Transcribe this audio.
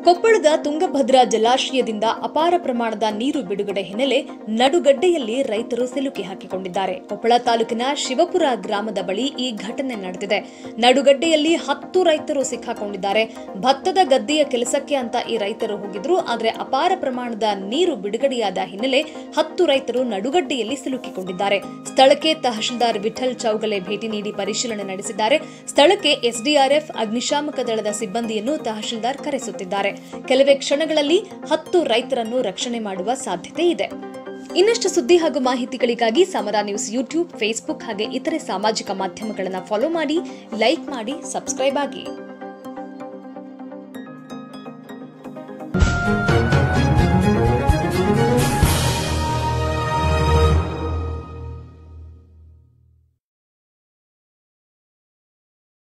ಕೊಪ್ಪಳದ ತುಂಗಭದ್ರಾ ಜಲಾಶಯದಿಂದ ಅಪಾರ ಪ್ರಮಾಣದ ನೀರು ಬಿಡುಗಡೆ ಹಿನ್ನೆಲೆ ನಡುಗಡ್ಡೆಯಲ್ಲಿ ರೈತರು ಸಿಲುಕಿ ಹಾಕಿಕೊಂಡಿದ್ದಾರೆ ಕೊಪ್ಪಳ ತಾಲೂಕಿನ ಶಿವಪುರ ಗ್ರಾಮದ ಬಳಿ ಈ ಘಟನೆ ನಡೆದಿದೆ ನಡುಗಡ್ಡೆಯಲ್ಲಿ ಹತ್ತು ರೈತರು ಸಿಕ್ಕಾಕೊಂಡಿದ್ದಾರೆ ಭತ್ತದ ಗದ್ದೆಯ ಕೆಲಸಕ್ಕೆ ಅಂತ ಈ ರೈತರು ಹೋಗಿದ್ರು ಆದರೆ ಅಪಾರ ಪ್ರಮಾಣದ ನೀರು ಬಿಡುಗಡೆಯಾದ ಹಿನ್ನೆಲೆ ಹತ್ತು ರೈತರು ನಡುಗಡ್ಡೆಯಲ್ಲಿ ಸಿಲುಕಿಕೊಂಡಿದ್ದಾರೆ ಸ್ಥಳಕ್ಕೆ ತಹಶೀಲ್ದಾರ್ ವಿಠಲ್ ಚೌಗಲೆ ಭೇಟಿ ನೀಡಿ ಪರಿಶೀಲನೆ ನಡೆಸಿದ್ದಾರೆ ಸ್ಥಳಕ್ಕೆ ಎಸ್ಡಿಆರ್ಎಫ್ ಅಗ್ನಿಶಾಮಕ ದಳದ ಸಿಬ್ಬಂದಿಯನ್ನು ತಹಶೀಲ್ದಾರ್ ಕರೆಸುತ್ತಿದ್ದಾರೆ ಕೆಲವೇ ಕ್ಷಣಗಳಲ್ಲಿ ಹತ್ತು ರೈತರನ್ನು ರಕ್ಷಣೆ ಮಾಡುವ ಸಾಧ್ಯತೆ ಇದೆ ಇನ್ನಷ್ಟು ಸುದ್ದಿ ಹಾಗೂ ಮಾಹಿತಿಗಳಿಗಾಗಿ ಸಮರ ನ್ಯೂಸ್ ಯೂಟ್ಯೂಬ್ ಫೇಸ್ಬುಕ್ ಹಾಗೆ ಇತರೆ ಸಾಮಾಜಿಕ ಮಾಧ್ಯಮಗಳನ್ನು ಫಾಲೋ ಮಾಡಿ ಲೈಕ್ ಮಾಡಿ ಸಬ್ಸ್ಕ್ರೈಬ್ ಆಗಿ